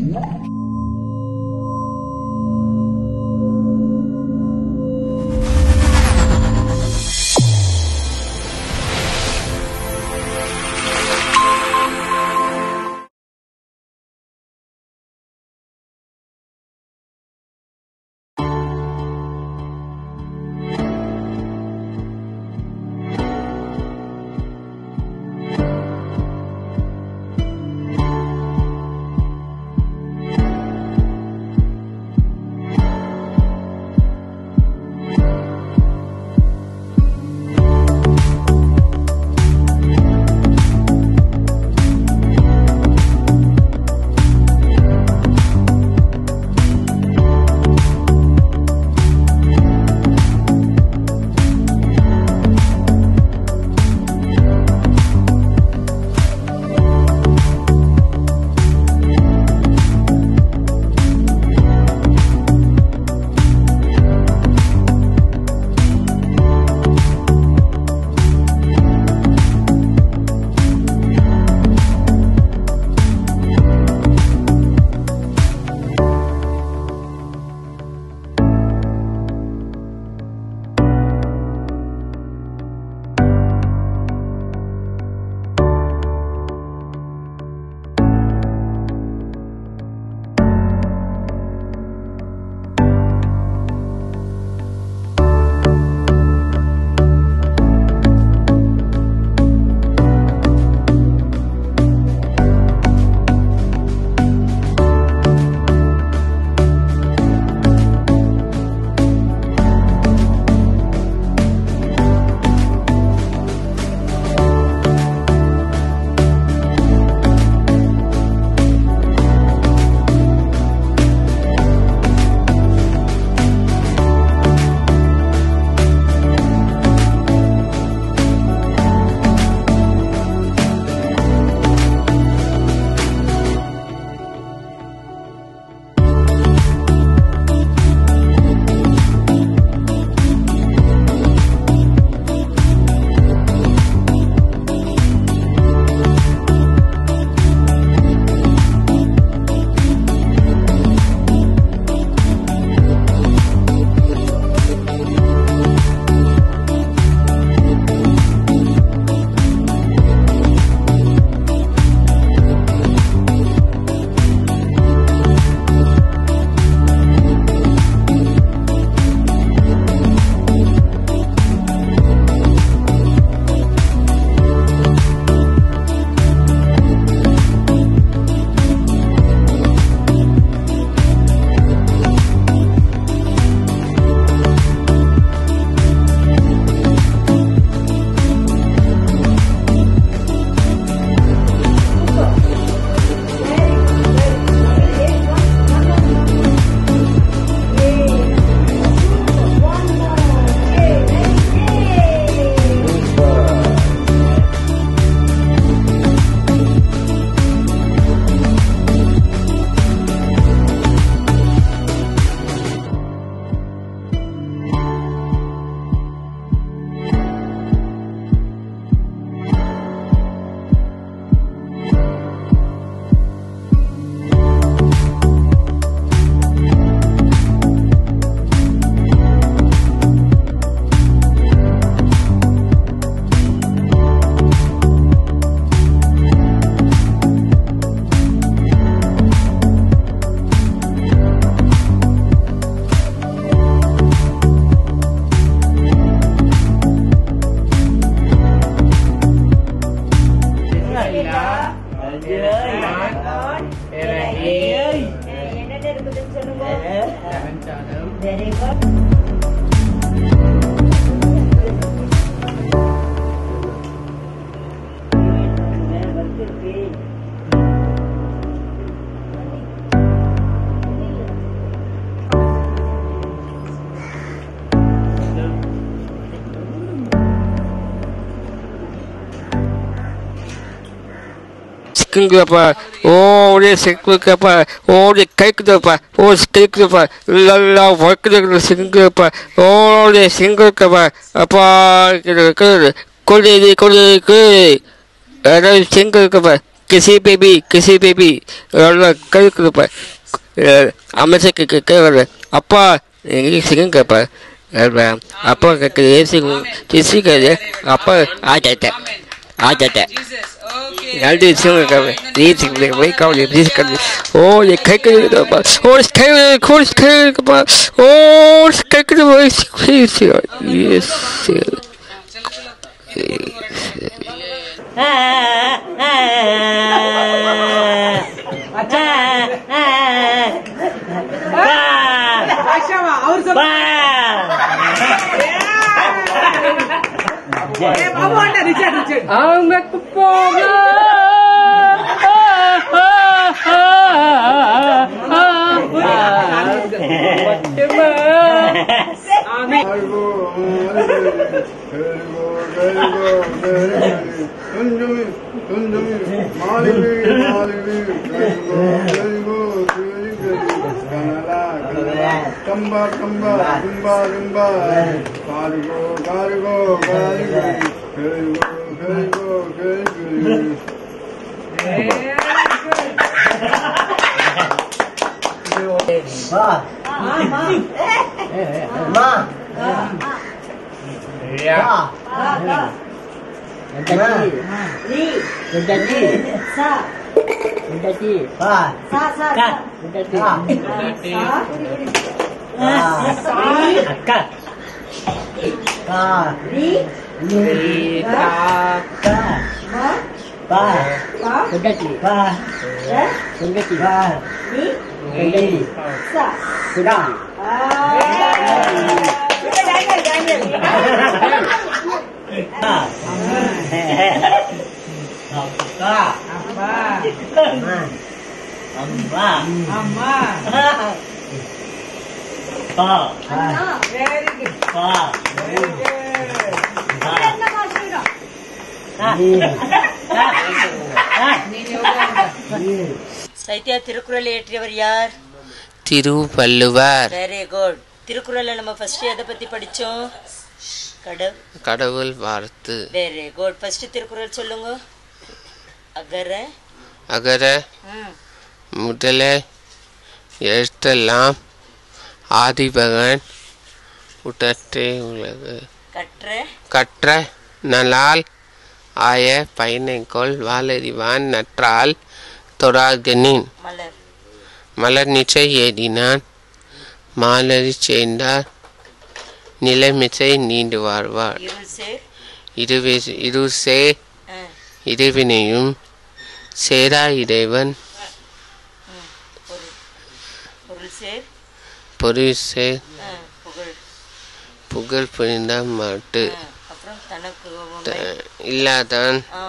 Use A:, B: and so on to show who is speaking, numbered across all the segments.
A: Very good.
B: சிக்குங்கப்பா ஓ ஒரே சிக்குங்கப்பா ஓரே கைக்குதப்பா ஓ கைக்குதப்பா நல்லா வர்க்குது சிங்குப்பா ஓரே சிங்குக்கப்பா அப்பா கொடு கொடு கொடு கொடு அதாவது சிங்குக்கப்பா கிசி பேபி கிசி பேபி நல்லா கேட்குதுப்பா அமைச்சர் கேட்குறது அப்பா எங்கே சிங்கம் கேட்பா அப்பா கேட்குது ஏசி கிசி கேட்குது அப்பா ஆட்டாட்டேன் ஆட்டாட்டேன்
C: Jesus. Okay.
B: ரெண்டு விஷயம் இருக்காது ரீச் போய் கவலை ரீச் கட்டு ஓ என் கைக்கு இருக்குப்பா ஓ கை ஓ கை இருக்குப்பா ஓ கைக்கு எஸ்
C: ஆஷாவா, அவர் சொல்ல- ஏய், பாபு அண்ணா, ரிச்சர்ட், ரிச்சர்ட்.
B: அவங்க போக
D: கம்பா கம்பா கும்பா கும்பா காரிகோ காரிகோ காரிகோ கேரிகோ கேரிகோ கேரிகோ
C: அம்மா. Very good. Very good.
A: Chaitya Thirukkural இயற்றியவர் யார்
B: திருவள்ளுவர்
A: வெரி குட் திருக்குறள்ல நம்ம ஃபர்ஸ்ட் எதை பத்தி படிச்சோம் கடவுள்
B: கடவுள் வாழ்த்து
A: வெரி குட் ஃபர்ஸ்ட் திருக்குறள் சொல்லுங்க அகர
B: அகர
A: ம்,
B: முதல எழுத்தெல்லாம் ஆதிபகன் உடற்றே உலகு
A: கற்ற
B: கற்ற நலால் ஆய பயனைக்கொள் வாளறிவான் நற்றால் தொடாகனின்
A: மலர்
B: மலர் நிச்சை ஏறினான் மாலரி சேர்ந்தார் நிலைமிசை நீண்டு வாழ்வார்
A: இருள் சேர்
B: இருவி இருசே
A: ஆ,
B: இருவினையும் சேரா இறைவன்
A: பொருள் பொருள் சேர்
B: பொருசே
A: ஆ, புகழ்
B: புகழ் புரிந்த மாட்டு
A: ஆ, அப்புறம் தனக்கு
B: த-
A: உண்மை.
B: இல்லாதான்
A: ஆ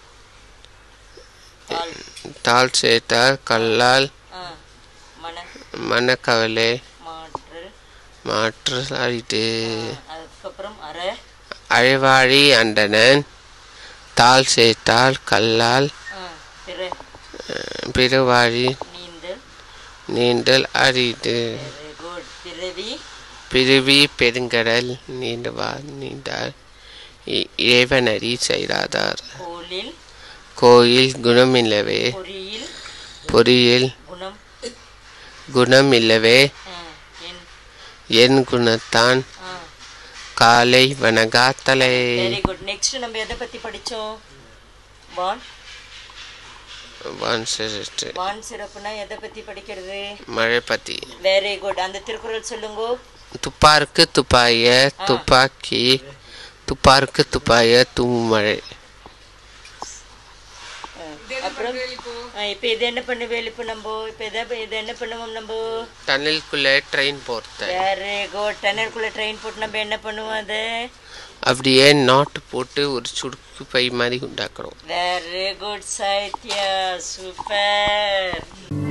A: பால்
B: தாள் சேர்த்தால் கல்லால்
A: ஆ மன
B: மனக்கவலை
A: மாற்றல்
B: மாற்று அழித்து
A: அதுக்கப்புறம் அற
B: அழைவாழி அண்டனன் தாள் சேர்த்தால் கல்லால்
A: ஆ, பிற
B: பிறவாழி
A: நீந்தல்
B: நீண்டல் அரிது
A: வெரி குட் பிறவி
B: பிரிவி பெருங்கடல் நீண்டுவா நீண்டார் இ- இறைவனடி செய்தார்
A: கோலில்
B: கோயில் குணமில்லவே
A: பொறியில்
B: பொறியில்
A: குணம்
B: குணமில்லவே
A: ஆ, என்
B: என் குணத்தான்
A: ஆ
B: காலை வணங்காத்தலை
A: வெரி குட் நெக்ஸ்ட் நம்ம எதை பத்தி படிச்சோம் வான்
B: வான் சிரித்து
A: வான் சிறப்புனா எதை பத்தி படிக்கிறது
B: மழை பத்தி
A: வெரி குட் அந்த திருக்குறள் சொல்லுங்க
B: துப்பாருக்கு துப்பாய துப்பாக்கி துப்பாருக்கு துப்பாய தூமழை
A: அப்புறம் ஆ, இப்ப இது என்ன பண்ணுவேல் இப்ப நம்ம இப்ப எதை இது என்ன பண்ணுவோம் நம்ம
B: டனலுக்குள்ளே ட்ரெயின் போர்த்த
A: வெரி குட் டனருக்குள்ள ட்ரெயின் போட்டு நம்ம என்ன பண்ணுவோம் அது
B: அப்படியே நாட்டு போட்டு ஒரு சுருக்கு பை மாதிரி உண்டாக்குறோம்
A: very good Chaitya super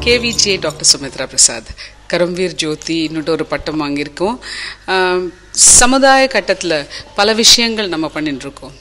E: KVJ doctor Sumithra Prasad Karamveer Jyoti இன்னொட்டு ஒரு பட்டம் வாங்கியிருக்கோம் ஆம், சமுதாய கட்டத்தில் பல விஷயங்கள் நம்ம பண்ணிட்டு இருக்கோம்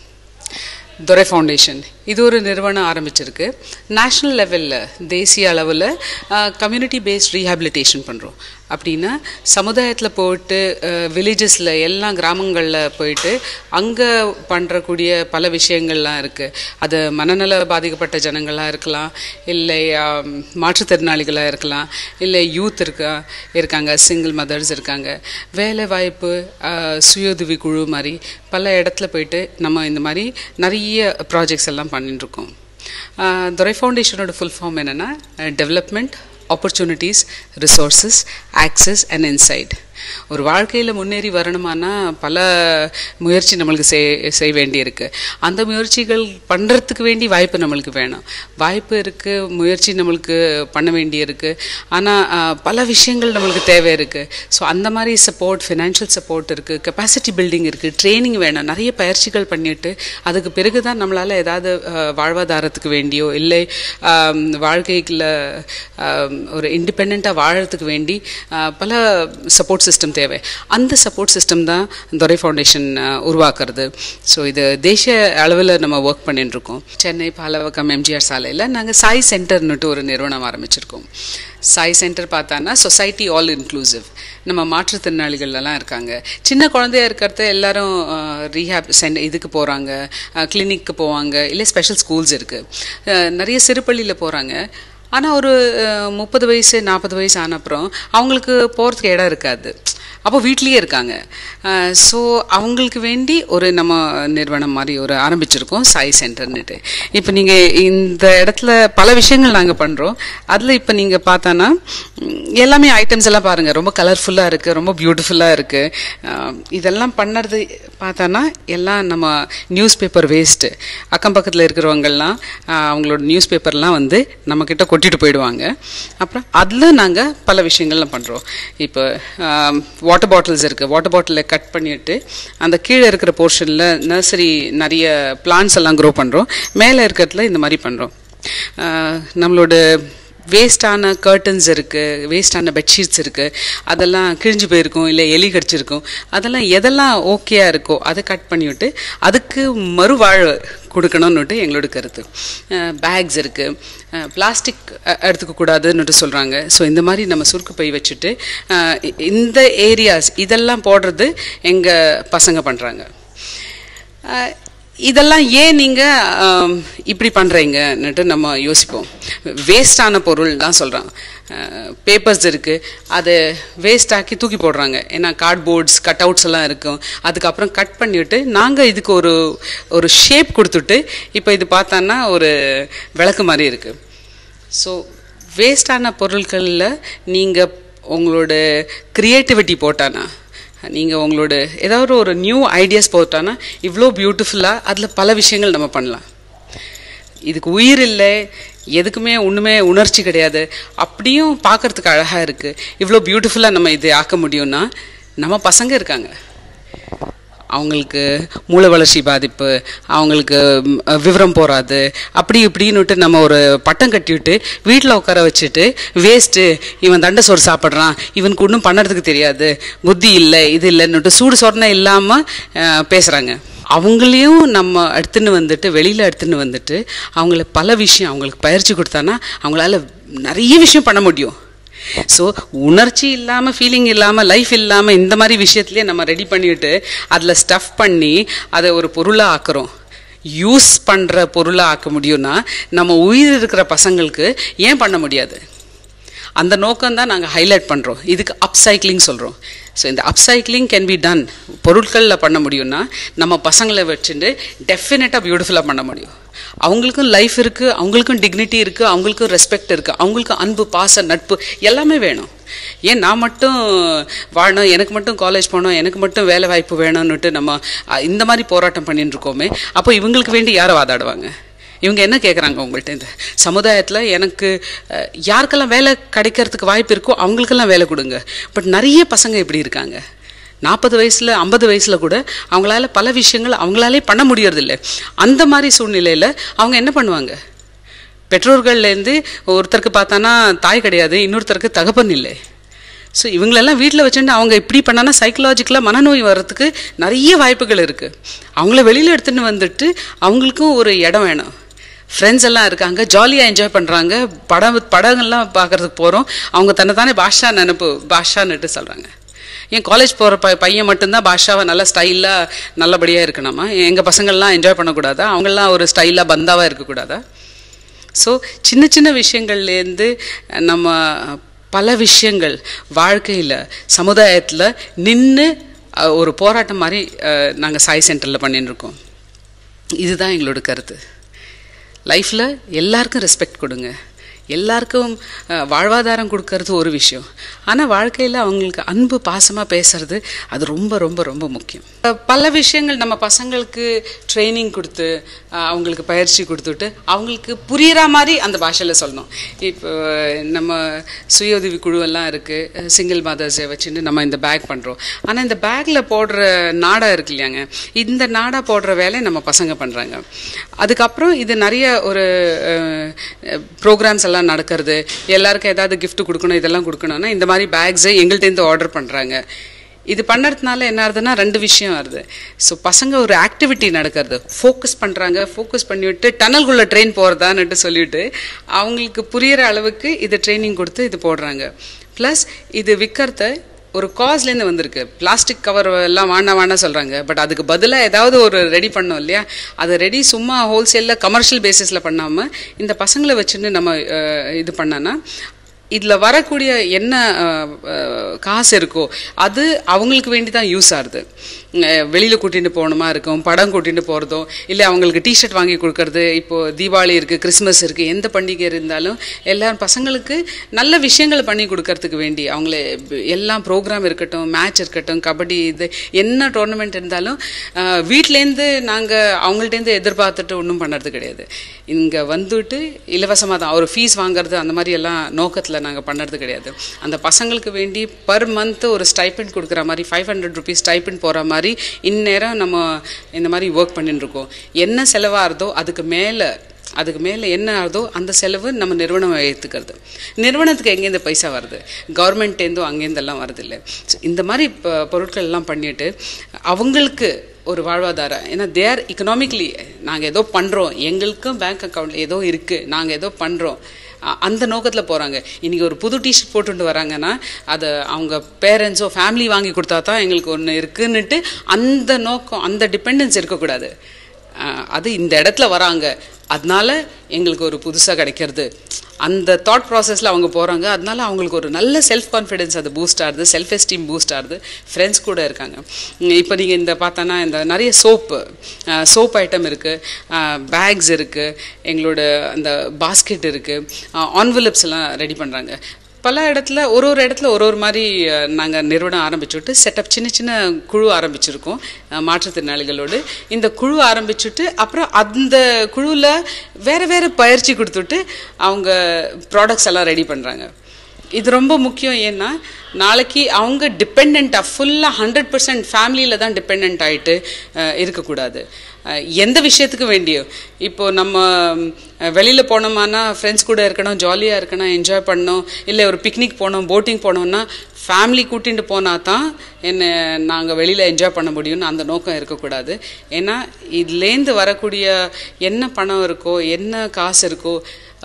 E: துரை ஃபவுண்டேஷன் இது ஒரு நிறுவனம் ஆரம்பிச்சிருக்கு நேஷ்னல் லெவலில் தேசிய அளவில் கம்யூனிட்டி பேஸ்ட் ரீஹாபிலிட்டேஷன் பண்ணுறோம் அப்படின்னா சமுதாயத்தில் போயிட்டு வில்லேஜஸில் எல்லா கிராமங்களில் போயிட்டு அங்கே பண்ணுறக்கூடிய பல விஷயங்கள்லாம் இருக்குது அது மனநல பாதிக்கப்பட்ட ஜனங்களாக இருக்கலாம் இல்லை ஆம், மாற்றுத்திறனாளிகளாக இருக்கலாம் இல்லை யூத் இருக்கா இருக்காங்க சிங்கிள் மதர்ஸ் இருக்காங்க வேலை வாய்ப்பு ஆஹ், சுயோதவி குழு மாதிரி பல இடத்துல போயிட்டு நம்ம இந்த மாதிரி நிறைய ப்ராஜெக்ட்ஸ் எல்லாம் பண்ணிட்டு இருக்கோம் ஆஹ், துரை ஃபவுண்டேஷனோட ஃபுல் ஃபார்ம் என்னென்னா development opportunities resources access and insight ஒரு வாழ்க்கையில் முன்னேறி வரணுமானா பல முயற்சி நம்மளுக்கு செய் செய்ய வேண்டியிருக்கு அந்த முயற்சிகள் பண்ணுறதுக்கு வேண்டி வாய்ப்பு நம்மளுக்கு வேணும் வாய்ப்பு இருக்குது முயற்சி நம்மளுக்கு பண்ண வேண்டியிருக்கு ஆனால் பல விஷயங்கள் நம்மளுக்கு தேவை இருக்குது ஸோ அந்த மாதிரி சப்போர்ட் ஃபினான்ஷியல் சப்போர்ட் இருக்குது கெப்பாசிட்டி பில்டிங் இருக்குது ட்ரைனிங் வேணும் நிறைய பயிற்சிகள் பண்ணிட்டு அதுக்கு பிறகு தான் நம்மளால் ஏதாவது அஹ், வாழ்வாதாரத்துக்கு வேண்டியோ இல்லை ஆம், வாழ்க்கைக்குள்ள ஆம், ஒரு இண்டிபெண்ட்டாக வாழறதுக்கு வேண்டி அஹ், பல சப்போர்ட் சிஸ்டம் தேவை அந்த சப்போர்ட் சிஸ்டம் தான் துரை ஃபவுண்டேஷன் அஹ், உருவாக்குறது ஸோ இது தேசிய அளவில் நம்ம ஒர்க் பண்ணிட்டு இருக்கோம் சென்னை பாலவக்கம் எம்ஜிஆர் சாலையில் நாங்கள் சாய் சென்டர்னுட்டு ஒரு நிறுவனம் ஆரம்பிச்சிருக்கோம் சாய் சென்டர் பார்த்தான்னா சொசைட்டி ஆல் இன்க்ளூசிவ் நம்ம மாற்றுத்திறனாளிகள் எல்லாம் இருக்காங்க சின்ன குழந்தையா இருக்கிறத எல்லாரும் ரீஹாப் சென்ட் இதுக்கு போகிறாங்க கிளினிக்கு போவாங்க இல்லை ஸ்பெஷல் ஸ்கூல்ஸ் இருக்குது நிறைய சிறுபள்ளியில் போகிறாங்க ஆனால் ஒரு அஹ், முப்பது வயசு நாற்பது வயசு ஆன அப்புறம் அவங்களுக்கு போகிறதுக்கு இடம் இருக்காது அப்போ வீட்லேயே இருக்காங்க ஸோ அவங்களுக்கு வேண்டி ஒரு நம்ம நிறுவனம் மாதிரி ஒரு ஆரம்பிச்சிருக்கோம் சாய் சென்டர்னுட்டு இப்போ நீங்கள் இந்த இடத்துல பல விஷயங்கள் நாங்கள் பண்ணுறோம் அதில் இப்போ நீங்கள் பார்த்தானா ம், எல்லாமே ஐட்டம்ஸ் எல்லாம் பாருங்கள் ரொம்ப கலர்ஃபுல்லாக இருக்குது ரொம்ப பியூட்டிஃபுல்லாக இருக்குது இதெல்லாம் பண்ணுறது பார்த்தானா எல்லாம் நம்ம நியூஸ் பேப்பர் வேஸ்ட்டு அக்கம் பக்கத்தில் இருக்கிறவங்கெல்லாம் ஆஹ், அவங்களோட நியூஸ் பேப்பர்லாம் வந்து நம்மக்கிட்ட கொட்டிட்டு போயிடுவாங்க அப்புறம் அதில் நாங்கள் பல விஷயங்கள்லாம் பண்ணுறோம் இப்போ வாட்டர் பாட்டில்ஸ் இருக்குது வாட்டர் பாட்டிலை கட் பண்ணிட்டு அந்த கீழே இருக்கிற போர்ஷனில் நர்சரி நிறைய பிளான்ஸ் எல்லாம் க்ரோ பண்ணுறோம் மேலே இருக்கிறதுல இந்த மாதிரி பண்ணுறோம் நம்மளோட வேஸ்டான கர்டன்ஸ் இருக்குது வேஸ்டான பெட்ஷீட்ஸ் இருக்குது அதெல்லாம் கிழிஞ்சு போயிருக்கும் இல்லை எலி கடிச்சிருக்கும் அதெல்லாம் எதெல்லாம் ஓகேயா இருக்கோ அதை கட் பண்ணிவிட்டு அதுக்கு மறுவாழ்வு கொடுக்கணும்னுட்டு எங்களோட கருத்து பேக்ஸ் இருக்குது பிளாஸ்டிக் எடுத்துக்க கூடாதுன்னுட்டு சொல்கிறாங்க ஸோ இந்த மாதிரி நம்ம சுருக்கு பை வச்சுட்டு அஹ், இ- இந்த ஏரியாஸ் இதெல்லாம் போடுறது எங்கள் பசங்க பண்ணுறாங்க அஹ், இதெல்லாம் ஏன் நீங்கள் இப்படி பண்ணுறீங்கன்னுட்டு நம்ம யோசிப்போம் வேஸ்டான பொருள் தான் சொல்கிறோம் பேப்பர்ஸ் இருக்குது அதை வேஸ்ட் ஆக்கி தூக்கி போடுறாங்க ஏன்னா கார்ட்போர்ட்ஸ் கட் அவுட்ஸ் எல்லாம் இருக்கும் அதுக்கப்புறம் கட் பண்ணிவிட்டு நாங்கள் இதுக்கு ஒரு ஒரு ஷேப் கொடுத்துட்டு இப்போ இது பார்த்தான்னா ஒரு விளக்கு மாதிரி இருக்குது ஸோ வேஸ்டான பொருட்களில் நீங்கள் உங்களோட க்ரியேட்டிவிட்டி போட்டானா நீங்கள் உங்களோட ஏதாவது ஒரு நியூ ஐடியாஸ் போட்டானா இவ்வளோ பியூட்டிஃபுல்லாக அதில் பல விஷயங்கள் நம்ம பண்ணலாம் இதுக்கு உயிர் இல்லை எதுக்குமே ஒன்றுமே உணர்ச்சி கிடையாது அப்படியும் பார்க்கறதுக்கு அழகாக இருக்குது இவ்வளோ பியூட்டிஃபுல்லாக நம்ம இதை ஆக்க முடியும்னா நம்ம பசங்க இருக்காங்க அவங்களுக்கு மூளை வளர்ச்சி பாதிப்பு அவங்களுக்கு ம், விவரம் போகாது அப்படி இப்படின்னுட்டு நம்ம ஒரு பட்டம் கட்டிவிட்டு வீட்டில் உட்கார வச்சுட்டு வேஸ்ட்டு இவன் தண்டை சோறு சாப்பிட்றான் இவனுக்கு ஒன்றும் பண்ணுறதுக்கு தெரியாது புத்தி இல்லை இது இல்லைன்னுட்டு சூடு சொரணை இல்லாமல் பேசுகிறாங்க அவங்களையும் நம்ம எடுத்துன்னு வந்துட்டு வெளியில் எடுத்துன்னு வந்துட்டு அவங்கள பல விஷயம் அவங்களுக்கு பயிற்சி கொடுத்தானா அவங்களால நிறைய விஷயம் பண்ண முடியும் ஸோ உணர்ச்சி இல்லாமல் ஃபீலிங் இல்லாமல் லைஃப் இல்லாமல் இந்த மாதிரி விஷயத்துலேயே நம்ம ரெடி பண்ணிட்டு அதில் ஸ்டஃப் பண்ணி அதை ஒரு பொருளாக ஆக்குறோம் யூஸ் பண்ணுற பொருளாக ஆக்க முடியும்னா நம்ம உயிர் இருக்கிற பசங்களுக்கு ஏன் பண்ண முடியாது அந்த நோக்கம் தான் நாங்கள் ஹைலைட் பண்ணுறோம் இதுக்கு அப்சைக்ளிங் சொல்கிறோம் ஸோ இந்த அப்சைக்ளிங் கேன் பி டன் பொருட்களில் பண்ண முடியும்னா நம்ம பசங்களை வச்சுட்டு டெஃபினட்டாக பியூட்டிஃபுல்லாக பண்ண முடியும் அவங்களுக்கும் லைஃப் இருக்குது அவங்களுக்கும் டிக்னிட்டி இருக்குது அவங்களுக்கும் ரெஸ்பெக்ட் இருக்குது அவங்களுக்கும் அன்பு பாச நட்பு எல்லாமே வேணும் ஏன் நான் மட்டும் வாழணும் எனக்கு மட்டும் காலேஜ் போகணும் எனக்கு மட்டும் வேலை வாய்ப்பு வேணும்னுட்டு நம்ம அஹ், இந்த மாதிரி போராட்டம் பண்ணிட்டு இருக்கோமே அப்போ இவங்களுக்கு வேண்டி யாரை வாதாடுவாங்க இவங்க என்ன கேட்குறாங்க உங்கள்கிட்ட இந்த சமுதாயத்தில் எனக்கு அஹ், யாருக்கெல்லாம் வேலை கிடைக்கிறதுக்கு வாய்ப்பு இருக்கோ அவங்களுக்கெல்லாம் வேலை கொடுங்க பட் நிறைய பசங்க இப்படி இருக்காங்க நாற்பது வயசில் ஐம்பது வயசில் கூட அவங்களால பல விஷயங்கள் அவங்களாலே பண்ண முடியறதில்ல அந்த மாதிரி சூழ்நிலையில் அவங்க என்ன பண்ணுவாங்க பெற்றோர்கள்லேருந்து ஒருத்தருக்கு பார்த்தானா தாய் கிடையாது இன்னொருத்தருக்கு தகப்பன் இல்லை ஸோ இவங்களெல்லாம் வீட்டில் வச்சுட்டு அவங்க இப்படி பண்ணானா சைக்கலாஜிக்கலாக மனநோய் வர்றதுக்கு நிறைய வாய்ப்புகள் இருக்குது அவங்கள வெளியில் எடுத்துன்னு வந்துட்டு அவங்களுக்கும் ஒரு இடம் வேணும் ஃப்ரெண்ட்ஸ் எல்லாம் இருக்காங்க ஜாலியாக என்ஜாய் பண்ணுறாங்க படம் படங்கள்லாம் பார்க்கறதுக்கு போகிறோம் அவங்க தன்னை தானே பாஷா நினப்பு பாஷான்னுட்டு சொல்கிறாங்க ஏன் காலேஜ் போகிற ப பையன் மட்டும்தான் பாஷாவை நல்லா ஸ்டைலாக நல்லபடியாக இருக்கணுமா எங்கள் பசங்கள்லாம் என்ஜாய் பண்ணக்கூடாதா அவங்கெல்லாம் ஒரு ஸ்டைலாக பந்தாவாக இருக்கக்கூடாதா ஸோ சின்ன சின்ன விஷயங்கள்லேருந்து நம்ம பல விஷயங்கள் வாழ்க்கையில் சமுதாயத்தில் நின்று ஒரு போராட்டம் மாதிரி நாங்கள் சாய் சென்டரில் பண்ணின்னு இருக்கோம் இதுதான் எங்களோட கருத்து லைஃப்பில் எல்லாருக்கும் ரெஸ்பெக்ட் கொடுங்க எல்லாருக்கும் அஹ், வாழ்வாதாரம் கொடுக்கறது ஒரு விஷயம் ஆனால் வாழ்க்கையில் அவங்களுக்கு அன்பு பாசமாக பேசுறது அது ரொம்ப ரொம்ப ரொம்ப முக்கியம் அஹ், பல விஷயங்கள் நம்ம பசங்களுக்கு ட்ரைனிங் கொடுத்து அஹ், அவங்களுக்கு பயிற்சி கொடுத்துட்டு அவங்களுக்கு புரியிற மாதிரி அந்த பாஷையில் சொல்லணும் இப்போ நம்ம சுய உதவி குழுவெல்லாம் இருக்குது சிங்கிள் மதர்ஸை வச்சுட்டு நம்ம இந்த பேக் பண்ணுறோம் ஆனால் இந்த பேக்கில் போடுற நாடா இருக்கு இல்லையாங்க இந்த நாடா போடுற வேலையை நம்ம பசங்க பண்ணுறாங்க அதுக்கப்புறம் இது நிறைய ஒரு ப்ரோக்ராம்ஸ் எல்லாம் நடக்கிறது எல்லாருக்கும் ஏதாவது gift கொடுக்கணும் இதெல்லாம் கொடுக்கணும்னா இந்த மாதிரி பேக்ஸை எங்கள்கிட்டேருந்து ஆர்டர் பண்ணுறாங்க இது பண்ணுறதுனால என்ன ஆகுதுன்னா ரெண்டு விஷயம் வருது ஸோ பசங்க ஒரு ஆக்டிவிட்டி நடக்கிறது ஃபோக்கஸ் பண்ணுறாங்க ஃபோக்கஸ் பண்ணிவிட்டு டனல்குள்ளே ட்ரெயின் போகிறதான்னுட்டு சொல்லிட்டு அவங்களுக்கு புரியிற அளவுக்கு இது ட்ரைனிங் கொடுத்து இது போடுறாங்க ப்ளஸ் இது விற்கிறத ஒரு காஸ்லேருந்து வந்திருக்கு பிளாஸ்டிக் கவர் எல்லாம் வாண்டா வாண்டா சொல்கிறாங்க பட் அதுக்கு பதிலாக ஏதாவது ஒரு ரெடி பண்ணோம் இல்லையா அதை ரெடி சும்மா ஹோல்சேலில் கமர்ஷியல் பேசிஸில் பண்ணாமல் இந்த பசங்களை வச்சுன்னு நம்ம அஹ், இது பண்ணோன்னா இதில் வரக்கூடிய என்ன அஹ், அஹ், காசு இருக்கோ அது அவங்களுக்கு வேண்டி தான் யூஸ் ஆகுது வெளியில் கூட்டிகிட்டு போகணுமா இருக்கும் படம் கூட்டிகிட்டு போகிறதோ இல்லை அவங்களுக்கு டிஷர்ட் வாங்கி கொடுக்கறது இப்போது தீபாவளி இருக்குது கிறிஸ்மஸ் இருக்குது எந்த பண்டிகை இருந்தாலும் எல்லாரும் பசங்களுக்கு நல்ல விஷயங்களை பண்ணி கொடுக்கறதுக்கு வேண்டி அவங்கள எல்லாம் ப்ரோக்ராம் இருக்கட்டும் மேட்ச் இருக்கட்டும் கபடி இது என்ன டோர்னமெண்ட் இருந்தாலும் அஹ், வீட்லேருந்து நாங்கள் அவங்கள்ட்டேருந்து எதிர்பார்த்துட்டு ஒன்றும் பண்ணுறது கிடையாது இங்கே வந்துட்டு இலவசமாக தான் ஒரு ஃபீஸ் வாங்குறது அந்த மாதிரி எல்லாம் நோக்கத்தில் நாங்கள் பண்ணுறது கிடையாது அந்த பசங்களுக்கு வேண்டி பர் மந்த் ஒரு ஸ்டைபெண்ட் கொடுக்குற மாதிரி ஃபைவ் ஹண்ட்ரட் ருபீஸ் ஸ்டைபெண்ட் போகிற மாதிரி இந்நேரம் நம்ம இந்த மாதிரி ஒர்க் பண்ணிட்டு இருக்கோம் என்ன செலவாகிறதோ அதுக்கு மேலே அதுக்கு மேலே என்ன ஆகுதோ அந்த செலவு நம்ம நிறுவனம் ஏற்றுக்கிறது நிறுவனத்துக்கு எங்கேருந்து பைசா வருது கவர்மெண்ட்டேருந்தும் அங்கேருந்தெல்லாம் வருதில்லை So, இந்த மாதிரி ப- பொருட்கள் எல்லாம் பண்ணிட்டு அவங்களுக்கு ஒரு வாழ்வாதாரம் ஏன்னா தேர் economically நாங்கள் ஏதோ பண்ணுறோம் எங்களுக்கும் பேங்க் அக்கௌண்ட் ஏதோ இருக்குது நாங்கள் ஏதோ பண்ணுறோம் அந்த நோக்கத்தில் போகிறாங்க இன்றைக்கி ஒரு புது டிஷர்ட் போட்டுட்டு வராங்கன்னா அதை அவங்க பேரண்ட்ஸோ ஃபேமிலி வாங்கி கொடுத்தா தான் எங்களுக்கு ஒன்று இருக்குன்னுட்டு அந்த நோக்கம் அந்த டிபெண்டன்ஸ் இருக்கக்கூடாது அஹ் அது இந்த இடத்துல வராங்க அதனால எங்களுக்கு ஒரு புதுசாக கிடைக்கிறது அந்த தாட் ப்ராசஸில் அவங்க போகிறாங்க அதனால அவங்களுக்கு ஒரு நல்ல செல்ஃப் கான்ஃபிடென்ஸ் அது பூஸ்ட் ஆகுது செல்ஃப் எஸ்டீம் பூஸ்ட் ஆகுது ஃப்ரெண்ட்ஸ் கூட இருக்காங்க இப்போ நீங்கள் இந்த பார்த்தோன்னா இந்த நிறைய சோப்பு சோப் ஐட்டம் இருக்குது பேக்ஸ் இருக்குது எங்களோட அந்த பாஸ்கெட் இருக்குது ஆன்வலப்ஸ் எல்லாம் ரெடி பண்ணுறாங்க பல இடத்துல ஒரு ஒரு இடத்துல ஒரு ஒரு மாதிரி நாங்கள் நிறுவனம் ஆரம்பிச்சுட்டு செட்டப் சின்ன சின்ன குழு ஆரம்பிச்சிருக்கோம் அஹ், மாற்றுத்திறனாளிகளோடு இந்த குழு ஆரம்பிச்சுட்டு அப்புறம் அந்த குழுவில் வேறு வேறு பயிற்சி கொடுத்துட்டு அவங்க ப்ராடக்ட்ஸ் எல்லாம் ரெடி பண்ணுறாங்க இது ரொம்ப முக்கியம் ஏன்னா நாளைக்கு அவங்க டிபெண்ட்டாக ஃபுல்லாக ஹண்ட்ரட் பர்சன்ட் ஃபேமிலியில் தான் டிபெண்ட் ஆகிட்டு இருக்கக்கூடாது அஹ், எந்த விஷயத்துக்கு வேண்டியோ இப்போ நம்ம வெளியில் போனோமானா ஃப்ரெண்ட்ஸ் கூட இருக்கணும் ஜாலியாக இருக்கணும் என்ஜாய் பண்ணணும் இல்லை ஒரு பிக்னிக் போனோம் போட்டிங் போனோம்னா ஃபேமிலி கூட்டிகிட்டு போனால் தான் என்ன நாங்கள் வெளியில் என்ஜாய் பண்ண முடியும்னு அந்த நோக்கம் இருக்கக்கூடாது ஏன்னா இதுலேருந்து வரக்கூடிய என்ன பணம் இருக்கோ என்ன காசு இருக்கோ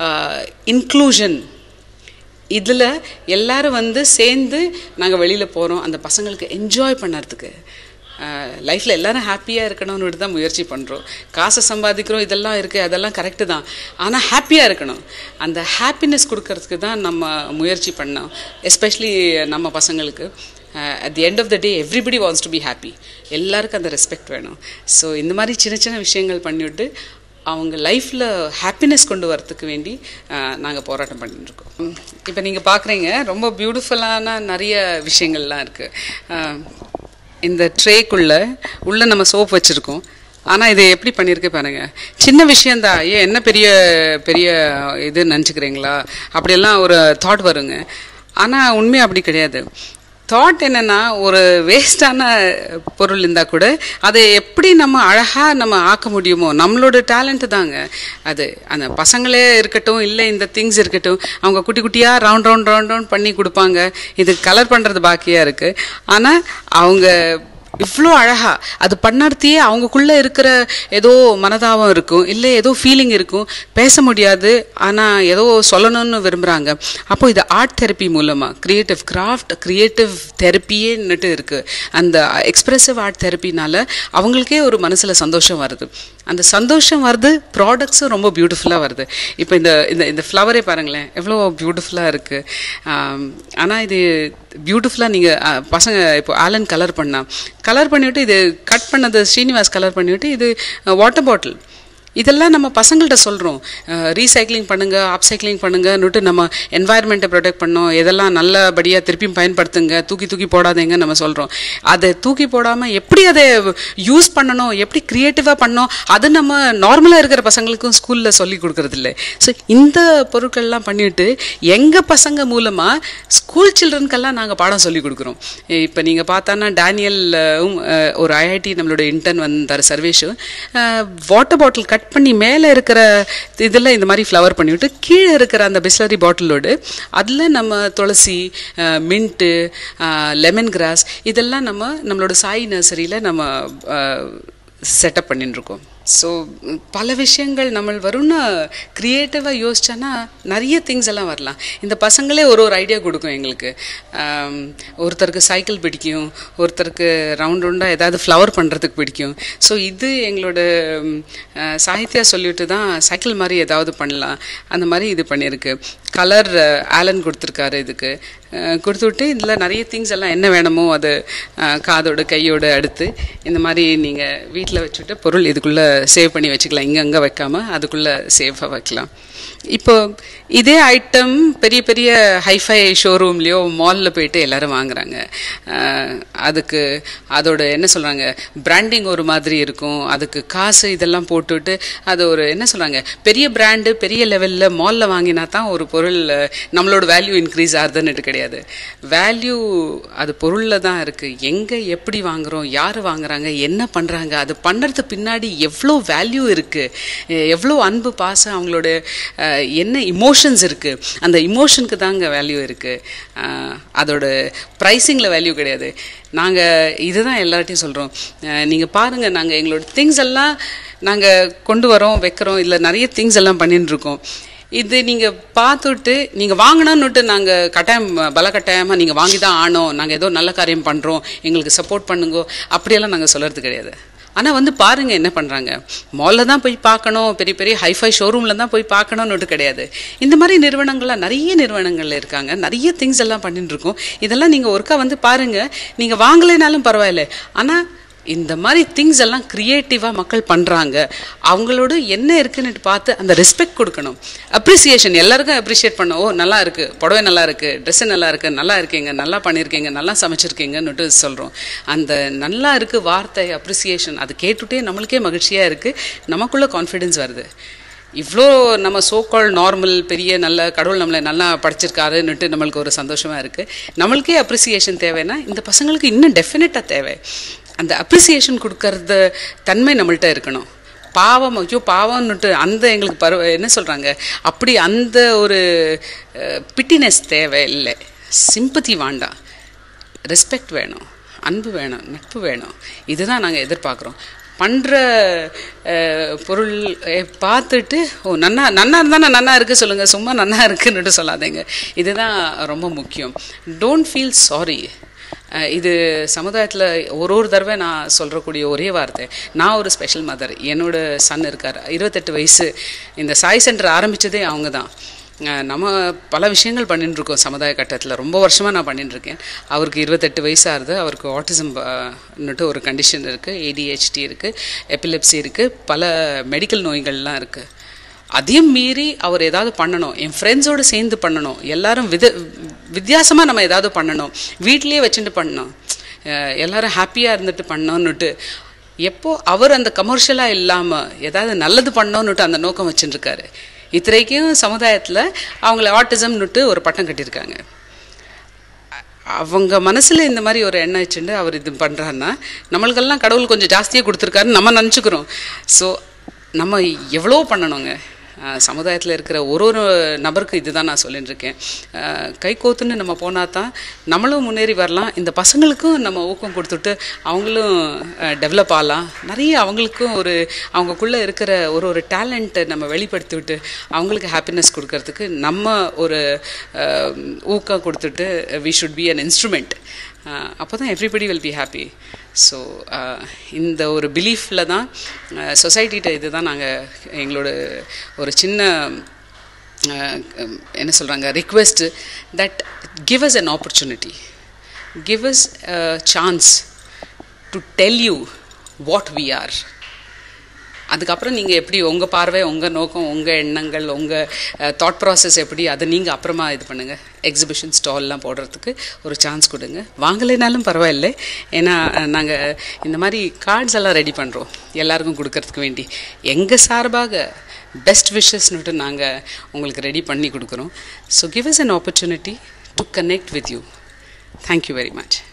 E: இன்க்ளூஷன் இதில் எல்லாரும் வந்து சேர்ந்து நாங்கள் வெளியில் போகிறோம் அந்த பசங்களுக்கு என்ஜாய் பண்ணுறதுக்கு லைஃப்பில் எல்லாரும் ஹாப்பியாக இருக்கணும்னு தான் முயற்சி பண்ணுறோம் காசை சம்பாதிக்கிறோம் இதெல்லாம் இருக்குது அதெல்லாம் கரெக்டு தான் ஆனால் ஹாப்பியாக இருக்கணும் அந்த ஹாப்பினஸ் கொடுக்கறதுக்கு தான் நம்ம முயற்சி பண்ணோம் எஸ்பெஷலி நம்ம பசங்களுக்கு at the end of the day everybody wants to be happy எல்லாருக்கும் அந்த ரெஸ்பெக்ட் வேணும் ஸோ இந்த மாதிரி சின்ன சின்ன விஷயங்கள் பண்ணிவிட்டு அவங்க லைஃப்பில் ஹாப்பினஸ் கொண்டு வரத்துக்கு வேண்டி நாங்கள் போராட்டம் பண்ணிட்டு இருக்கோம் இப்போ நீங்கள் பார்க்குறீங்க ரொம்ப பியூட்டிஃபுல்லான நிறைய விஷயங்கள்லாம் இருக்குது இந்த ட்ரேக்குள்ளே உள்ளே நம்ம சோப் வச்சுருக்கோம் ஆனால் இதை எப்படி பண்ணியிருக்கு பாருங்க சின்ன விஷயந்தான் ஏன் என்ன பெரிய பெரிய இது நினச்சிக்கிறீங்களா அப்படியெல்லாம் ஒரு தாட் வருங்க ஆனால் உண்மை அப்படி கிடையாது தாட் என்னன்னா ஒரு வேஸ்டான பொருள் இருந்தா கூட அதை எப்படி நம்ம அழகா நம்ம ஆக்க முடியுமோ நம்மளோட டேலண்ட் தாங்க அது அந்த பசங்களே இருக்கட்டும் இல்லை இந்த திங்ஸ் இருக்கட்டும் அவங்க குட்டி குட்டியா ரவுண்ட் ரவுண்ட் ரவுண்ட் ரவுண்ட் பண்ணி கொடுப்பாங்க இது கலர் பண்றது பாக்கியா இருக்கு ஆனா அவங்க இவ்வளோ அழகா அது பண்ணறதையே அவங்கக்குள்ள இருக்கிற ஏதோ மனதாபம் இருக்கும் இல்லை ஏதோ ஃபீலிங் இருக்கும் பேச முடியாது ஆனால் ஏதோ சொல்லணும்னு விரும்புகிறாங்க அப்போ இது ஆர்ட் தெரப்பி மூலமாக கிரியேட்டிவ் கிராஃப்ட் கிரியேட்டிவ் தெரப்பியேன்னுட்டு இருக்கு அந்த எக்ஸ்பிரசிவ் ஆர்ட் தெரப்பினால அவங்களுக்கே ஒரு மனசில் சந்தோஷம் வருது அந்த சந்தோஷம் வருது ப்ராடக்ட்ஸும் ரொம்ப பியூட்டிஃபுல்லாக வருது இப்போ இந்த இந்த இந்த ஃப்ளவரே பாருங்களேன் எவ்வளோ பியூட்டிஃபுல்லாக இருக்குது ஆனால் இது பியூட்டிஃபுல்லாக நீங்கள் பசங்க இப்போ ஆலன் கலர் பண்ணா கலர் பண்ணிவிட்டு இது கட் பண்ணது ஸ்ரீனிவாஸ் கலர் பண்ணிவிட்டு இது வாட்டர் பாட்டில் இதெல்லாம் நம்ம பசங்கள்கிட்ட சொல்கிறோம் ரீசைக்ளிங் பண்ணுங்க அப்சைக்ளிங் பண்ணுங்கன்னுட்டு நம்ம என்வாயர்மெண்ட்டை ப்ரொடெக்ட் பண்ணோம் எதெல்லாம் நல்லபடியாக திருப்பியும் பயன்படுத்துங்க தூக்கி தூக்கி போடாதீங்க நம்ம சொல்கிறோம் அதை தூக்கி போடாமல் எப்படி அதை யூஸ் பண்ணணும் எப்படி க்ரியேட்டிவாக பண்ணோம் அது நம்ம நார்மலாக இருக்கிற பசங்களுக்கும் ஸ்கூலில் சொல்லி கொடுக்கறதில்ல ஸோ இந்த பொருட்கள்லாம் பண்ணிட்டு எங்கள் பசங்க மூலமாக ஸ்கூல் சில்ட்ரனுக்கெல்லாம் நாங்கள் பாடம் சொல்லி கொடுக்குறோம் இப்போ நீங்கள் பார்த்தான்னா டேனியல் அஹ், ஒரு ஐஐடி நம்மளோட இன்டர்ன் வந்தார் சர்வேஷும் வாட்டர் பாட்டில் கட் பண்ணி மேலே இருக்கிற இதில் இந்த மாதிரி ஃப்ளவர் பண்ணிவிட்டு கீழே இருக்கிற அந்த பிஸ்லரி பாட்டிலோடு அதில் நம்ம துளசி மின்ட்டு லெமன் கிராஸ் இதெல்லாம் நம்ம நம்மளோட சாய் நர்சரியில் நம்ம செட்டப் பண்ணிட்டு இருக்கோம் ஸோ பல விஷயங்கள் நம்ம வரும்னு க்ரியேட்டிவாக யோசிச்சானா நிறைய திங்ஸ் எல்லாம் வரலாம் இந்த பசங்களே ஒரு ஒரு ஐடியா கொடுக்கும் எங்களுக்கு ஆம், ஒருத்தருக்கு சைக்கிள் பிடிக்கும் ஒருத்தருக்கு ரவுண்ட் ரவுண்டாக ஏதாவது ஃப்ளவர் பண்ணுறதுக்கு பிடிக்கும் ஸோ இது எங்களோட ம், அஹ், சாகித்யா சொல்லிட்டு தான் சைக்கிள் மாதிரி ஏதாவது பண்ணலாம் அந்த மாதிரி இது பண்ணியிருக்கு கலர் ஆலன் கொடுத்துருக்காரு இதுக்கு அஹ், கொடுத்துவிட்டு இதில் நிறைய திங்ஸ் எல்லாம் என்ன வேணுமோ அது அஹ், காதோட கையோட அடுத்து இந்த மாதிரி நீங்கள் வீட்டில் வச்சுட்டு பொருள் இதுக்குள்ளே சேவ் பண்ணி வச்சுக்கலாம் இங்கே அங்கே வைக்காம அதுக்குள்ளே சேஃபாக வைக்கலாம் இப்போ இதே ஐட்டம் பெரிய பெரிய ஹைஃபை ஷோரூம்லேயோ மாலில் போயிட்டு எல்லாரும் வாங்குறாங்க அஹ், அதுக்கு அதோட என்ன சொல்கிறாங்க பிராண்டிங் ஒரு மாதிரி இருக்கும் அதுக்கு காசு இதெல்லாம் போட்டுட்டு அது ஒரு என்ன சொல்கிறாங்க பெரிய பிராண்டு பெரிய லெவலில் மாலில் வாங்கினா தான் ஒரு பொருள் அஹ், நம்மளோட வேல்யூ இன்க்ரீஸ் ஆகுதுன்னுட்டு கிடையாது வேல்யூ அது பொருளில் தான் இருக்குது எங்கே எப்படி வாங்குறோம் யார் வாங்குறாங்க என்ன பண்ணுறாங்க அது பண்ணுறது பின்னாடி எவ்வளோ வேல்யூ இருக்குது எவ்வளோ அன்பு பாசம் அவங்களோட அஹ், என்ன இமோஷன்ஸ் இருக்குது அந்த இமோஷனுக்கு தாங்க வேல்யூ இருக்குது அதோட ப்ரைஸிங்கில் வேல்யூ கிடையாது நாங்கள் இதுதான் எல்லார்ட்டையும் சொல்கிறோம் நீங்கள் பாருங்கள் நாங்கள் எங்களோட திங்ஸ் எல்லாம் நாங்கள் கொண்டு வரோம் வைக்கிறோம் இல்லை நிறைய திங்ஸ் எல்லாம் பண்ணிட்டு இருக்கோம் இது நீங்கள் பார்த்துட்டு நீங்கள் வாங்கணும்னுட்டு நாங்கள் கட்டாயம் பல கட்டாயமாக நீங்கள் வாங்கி தான் ஆனோம் நாங்கள் ஏதோ நல்ல காரியம் பண்ணுறோம் எங்களுக்கு சப்போர்ட் பண்ணுங்க அப்படியெல்லாம் நாங்கள் சொல்கிறது கிடையாது ஆனால் வந்து பாருங்க என்ன பண்ணுறாங்க மாலில் தான் போய் பார்க்கணும் பெரிய பெரிய ஹைஃபை ஷோரூமில் தான் போய் பார்க்கணும்னுட்டு கிடையாது இந்த மாதிரி நிறுவனங்கள்லாம் நிறைய நிறுவனங்கள்ல இருக்காங்க நிறைய திங்ஸ் எல்லாம் பண்ணிட்டு இருக்கோம் இதெல்லாம் நீங்கள் ஒருக்கா வந்து பாருங்க நீங்கள் வாங்கலைனாலும் பரவாயில்ல ஆனால் இந்த மாதிரி திங்ஸ் எல்லாம் க்ரியேட்டிவாக மக்கள் பண்ணுறாங்க அவங்களோட என்ன இருக்குன்னு பார்த்து அந்த ரெஸ்பெக்ட் கொடுக்கணும் அப்ரிசியேஷன் எல்லாருக்கும் அப்ரிஷியேட் பண்ண ஓ நல்லா இருக்கு புடவை நல்லா இருக்கு ட்ரெஸ்ஸு நல்லா இருக்கு நல்லா இருக்கீங்க நல்லா பண்ணியிருக்கீங்க நல்லா சமைச்சிருக்கீங்கன்னுட்டு சொல்கிறோம் அந்த நல்லா இருக்கு வார்த்தை அப்ரிசியேஷன் அது கேட்டுட்டே நம்மளுக்கே மகிழ்ச்சியாக இருக்கு நமக்குள்ள கான்ஃபிடென்ஸ் வருது இவ்வளோ நம்ம சோக்கால் நார்மல் பெரிய நல்ல கடவுள் நம்மளை நல்லா படைச்சிருக்காருன்னுட்டு நம்மளுக்கு ஒரு சந்தோஷமாக இருக்குது நம்மளுக்கே அப்ரிசியேஷன் தேவைன்னா இந்த பசங்களுக்கு இன்னும் டெஃபினட்டாக தேவை அந்த அப்ரிசியேஷன் கொடுக்கறது தன்மை நம்மள்ட்ட இருக்கணும் பாவம் ஐயோ பாவம்னுட்டு அந்த எங்களுக்கு பரவ என்ன சொல்கிறாங்க அப்படி அந்த ஒரு பிட்டினஸ் தேவை இல்லை சிம்பத்தி வேண்டாம் ரெஸ்பெக்ட் வேணும் அன்பு வேணும் நட்பு வேணும் இதுதான் நாங்கள் எதிர்பார்க்குறோம் பண்ணுற பொருள் அஹ், பார்த்துட்டு ஓ நன்னா நன்னா இருந்தால் நன்னா இருக்குது சொல்லுங்கள் சும்மா நன்னா இருக்குன்னுட்டு சொல்லாதீங்க இதுதான் ரொம்ப முக்கியம் டோன்ட் ஃபீல் சாரி இது சமுதாயத்தில் ஒரு ஒரு தடவை நான் சொல்கிறக்கூடிய ஒரே வார்த்தை நான் ஒரு ஸ்பெஷல் மதர் என்னோட சன் இருக்கார் இருபத்தெட்டு வயசு இந்த சாய் சென்டர் ஆரம்பித்ததே அவங்க தான் அஹ் நம்ம பல விஷயங்கள் பண்ணிட்டு இருக்கோம் சமுதாய கட்டத்தில் ரொம்ப வருஷமாக நான் பண்ணிட்டு இருக்கேன் அவருக்கு இருபத்தெட்டு வயசாகுது அவருக்கு ஆட்டிசம் ன்னுட்டு ஒரு கண்டிஷன் இருக்குது ஏடிஹெச்டி இருக்குது எபிலெப்சி இருக்குது பல மெடிக்கல் நோய்கள்லாம் இருக்குது அதையும் மீறி அவர் ஏதாவது பண்ணணும் என் ஃப்ரெண்ட்ஸோடு சேர்ந்து பண்ணணும் எல்லாரும் வித வித்தியாசமாக நம்ம ஏதாவது பண்ணணும் வீட்லேயே வச்சுட்டு பண்ணணும் அஹ் எல்லாரும் ஹாப்பியாக இருந்துட்டு பண்ணணுன்னுட்டு எப்போ அவர் அந்த கமர்ஷியலாக இல்லாமல் ஏதாவது நல்லது பண்ணணுன்னுட்டு அந்த நோக்கம் வச்சுட்டுருக்காரு இத்தனைக்கும் சமுதாயத்தில் அவங்கள ஆட்டிசம்னுட்டு ஒரு பட்டம் கட்டியிருக்காங்க அவங்க மனசில் இந்த மாதிரி ஒரு எண்ணம் வச்சுட்டு அவர் இது பண்ணுறாருன்னா நம்மளுக்கெல்லாம் கடவுள் கொஞ்சம் ஜாஸ்தியாக கொடுத்துருக்காருன்னு நம்ம நினச்சிக்கிறோம் ஸோ நம்ம எவ்வளோ பண்ணணுங்க சமுதாயத்தில் இருக்கிற ஒரு ஒரு நபருக்கு இதுதான் நான் சொல்லிட்டு இருக்கேன் அஹ் கை கோத்துன்னு நம்ம போனால் தான் நம்மளும் முன்னேறி வரலாம் இந்த பசங்களுக்கும் நம்ம ஊக்கம் கொடுத்துட்டு அவங்களும் டெவலப் ஆகலாம் நிறைய அவங்களுக்கும் ஒரு அவங்களுக்குள்ளே இருக்கிற ஒரு ஒரு டேலண்ட்டை நம்ம வெளிப்படுத்தி விட்டு அவங்களுக்கு ஹாப்பினஸ் கொடுக்கறதுக்கு நம்ம ஒரு அஹ், ஊக்கம் கொடுத்துட்டு we should be an instrument அப்போ தான் everybody will be happy so இந்த ஒரு பிலீஃபில் தான் சொசைட்டிகிட்ட இது தான் நாங்கள் எங்களோட ஒரு சின்ன அஹ், என்ன சொல்கிறாங்க request that give us an opportunity give us chance to tell you what we are அதுக்கப்புறம் நீங்கள் எப்படி உங்கள் பார்வை உங்கள் நோக்கம் உங்கள் எண்ணங்கள் உங்கள் தாட் ப்ராசஸ் எப்படி அதை நீங்கள் அப்புறமா இது பண்ணுங்கள் எக்ஸிபிஷன் ஸ்டால்லாம் போடுறதுக்கு ஒரு சான்ஸ் கொடுங்க வாங்கலைனாலும் பரவாயில்லை ஏன்னா நாங்கள் இந்த மாதிரி கார்ட்ஸ் எல்லாம் ரெடி பண்ணுறோம் எல்லாருக்கும் கொடுக்கறதுக்கு வேண்டி எங்கள் சார்பாக பெஸ்ட் விஷஸ்னுட்டு நாங்கள் உங்களுக்கு ரெடி பண்ணி கொடுக்குறோம் so give us an opportunity to connect with you thank you very much